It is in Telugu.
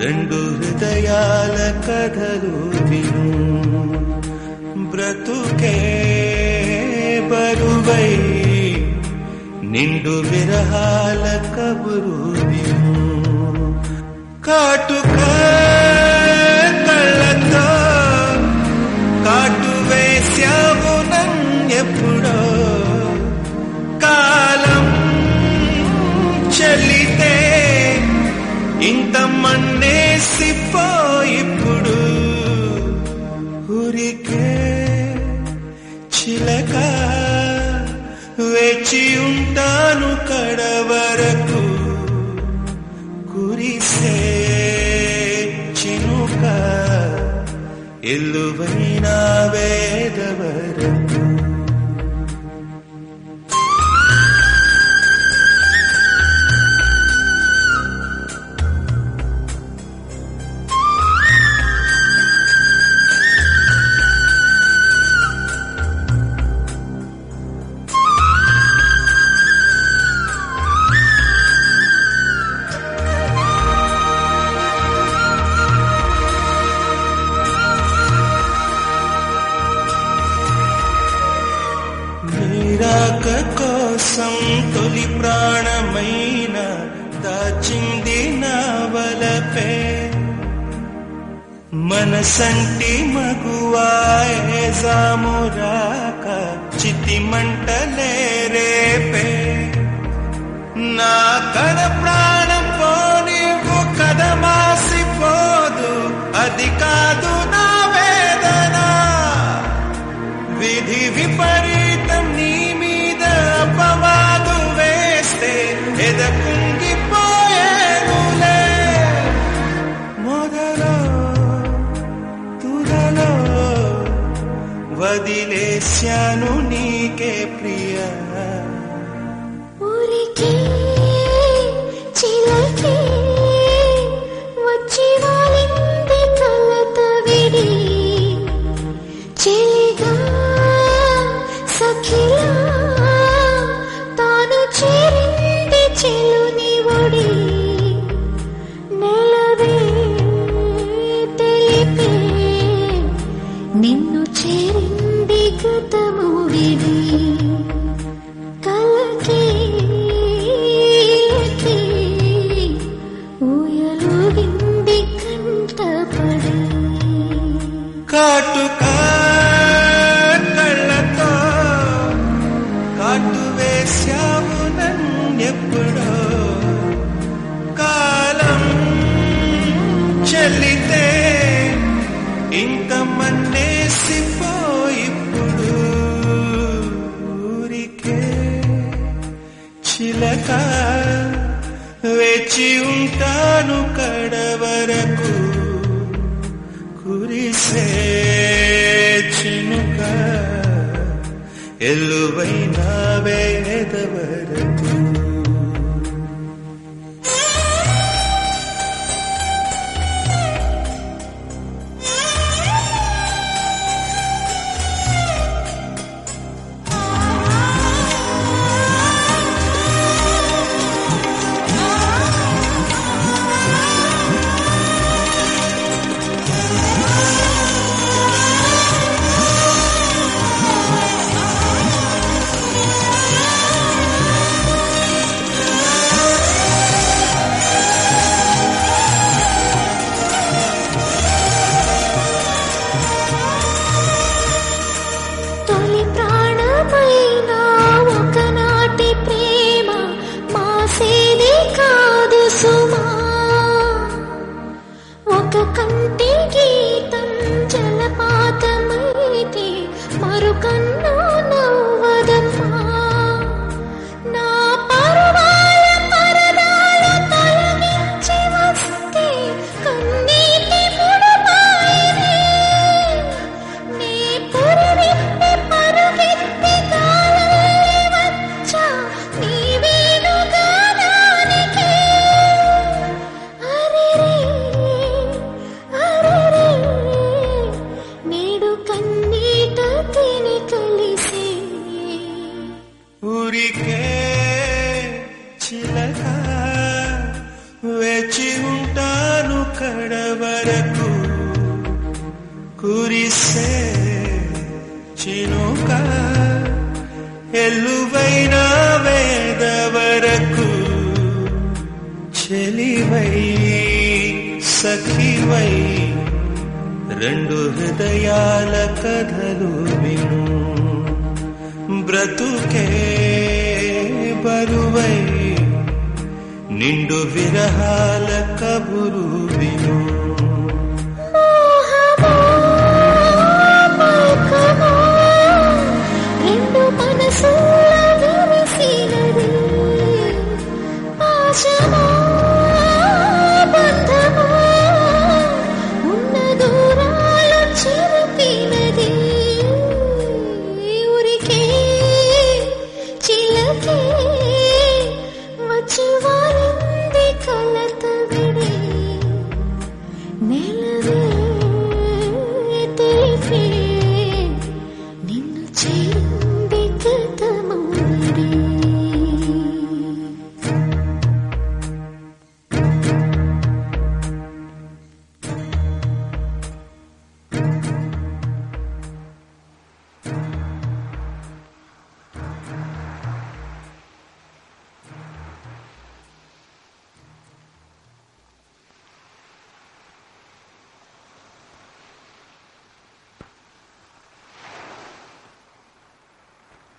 రెండు హృదయాల కథలు విను బ్రతుకే బరువై నిండు విరహాల కబురు విను కాటుక కళ్ళతో కాటు వేశావు నన్నెప్పుడో కాలం చెల్లితే ఇంత మన్నేసిపో ఇప్పుడు ఊరికే చిలక వేచి ఉంటాను కడవరకు కురిసే చినుక ఎల్లువైన వేదవరకు నీరాక కోసం తొలి ప్రాణమైన దాచింది నా వలపే మనసంటి మగువాయే జామురాక చితి మంటలే రేపే నా కడ ప్రాణం పోనివ్వు కథ మాసిపోదు అది కాదు నా వేదన విధి విపరీతం నీ మీద అపవాదు వేస్తే ఎదకుంగిపోయేనులే మొదలో తుదలో వదిలేశాను నీకే ప్రియా ఊరికే చిలకే వచ్చి వాలింది కలత విడి చెలిగా సఖిలా తాను చేరింది చెలుని ఒడి నెలవే తెలిపే నిన్ను చేరింది గతము విడి కలకి ఊయలుగింది కంటపడి కాటుక కళ్ళతో కాటు వేశావు నన్నెప్పుడో కాలం చెల్లితే ఇంత మన్నేసిపోయిప్పుడు ఊరికే చిలక వేచి ఉంటాను కడవరకు కురిసే చినుక ఎల్లువైన వేదవరకు తొలి ప్రాణమైన ఒకనాటి ప్రేమ మాసేది కాదు సుమా ఒక కంటి గీతం జలపాతమైతే మరుకన్ను నవ్వదమ్మా నా పరువాల పరదాలు తొలగించి వస్తే కన్నీటి ముడపాయనే నీ పురివిప్పి పరుగెత్తి గాలల్లి వచ్చా నీ వేణుగానానికి. అరెరే, కడవరకు కురిసే చినుక ఎల్లువైన వేద వరకు చెలివై సఖివై రెండు హృదయాల కథలు విను బ్రతుకే బరువై నిండు విరహాల కబురు విను